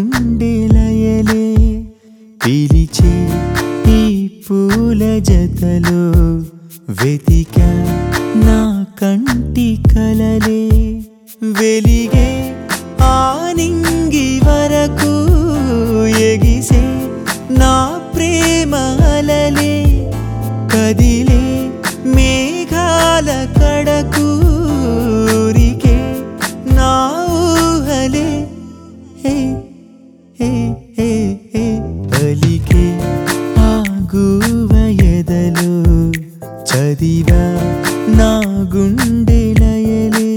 గుండె లయలే పిలిచే ఈ పూల జతలో వెతిక నా కంటి కలలే వెలిగే ఆనింగి వరకు ఎగిసే నా ప్రేమ అలలే కదిలే మేఘాల కడకు ఊరికే నా ఊహలే హే హే హే హే పలికే ఆగువ ఎదలో చదివా నా గుండె లయలే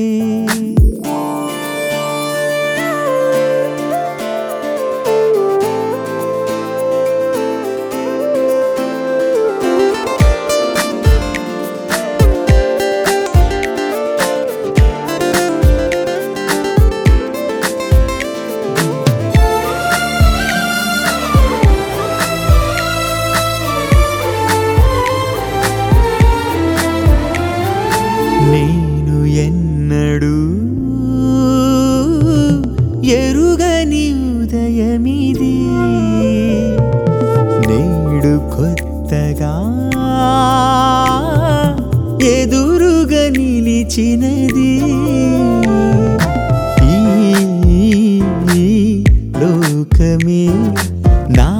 నేను ఎన్నడూ ఎరుగని ఉదయమిది నేడు కొత్తగా ఎదురుగా నిలిచినది ఈ లోకమే నా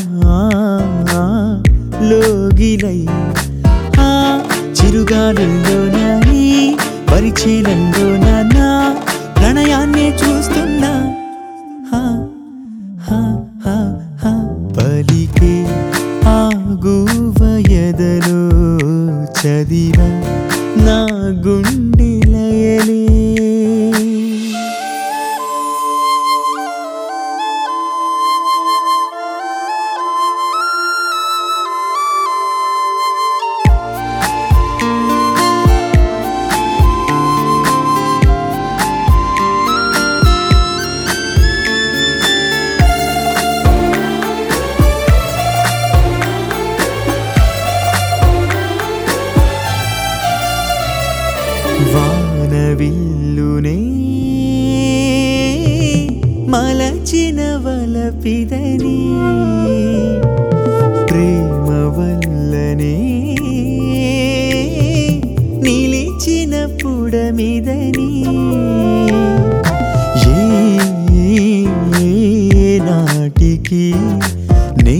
లోగిలై ఆ చిరుగాలుల్లోన ఈ పరిచీలంలోన నా ప్రణయాన్ని చూస్తున్నా హా, హా, హా, హా. పలికే ఆగువ ఎదలో చదివ నా గుండె లయలే వానవిల్లునే మలచిన వలపిదని ప్రేమ వల్లనే నిలిచిన పుడమిదని ఏ నాటికి నే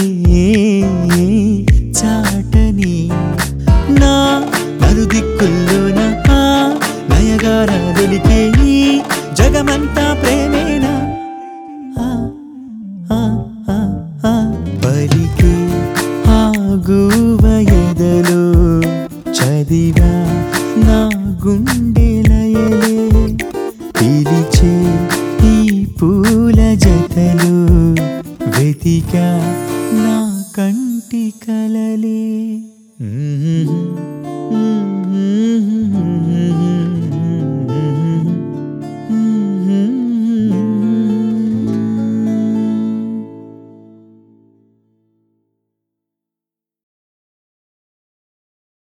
చాటని నా నలుదిక్కుల్లోన ఆ నయగారాదులికే ఈ జగమంతా ప్రేమేనా ఆ, ఆ, ఆ, ఆ. పలికే ఆగువ ఎదలో చదివా నా గుండె లయలే పిలిచే ఈ పూల జతలు వెతిక నా కంటి కలలే మ్మ్.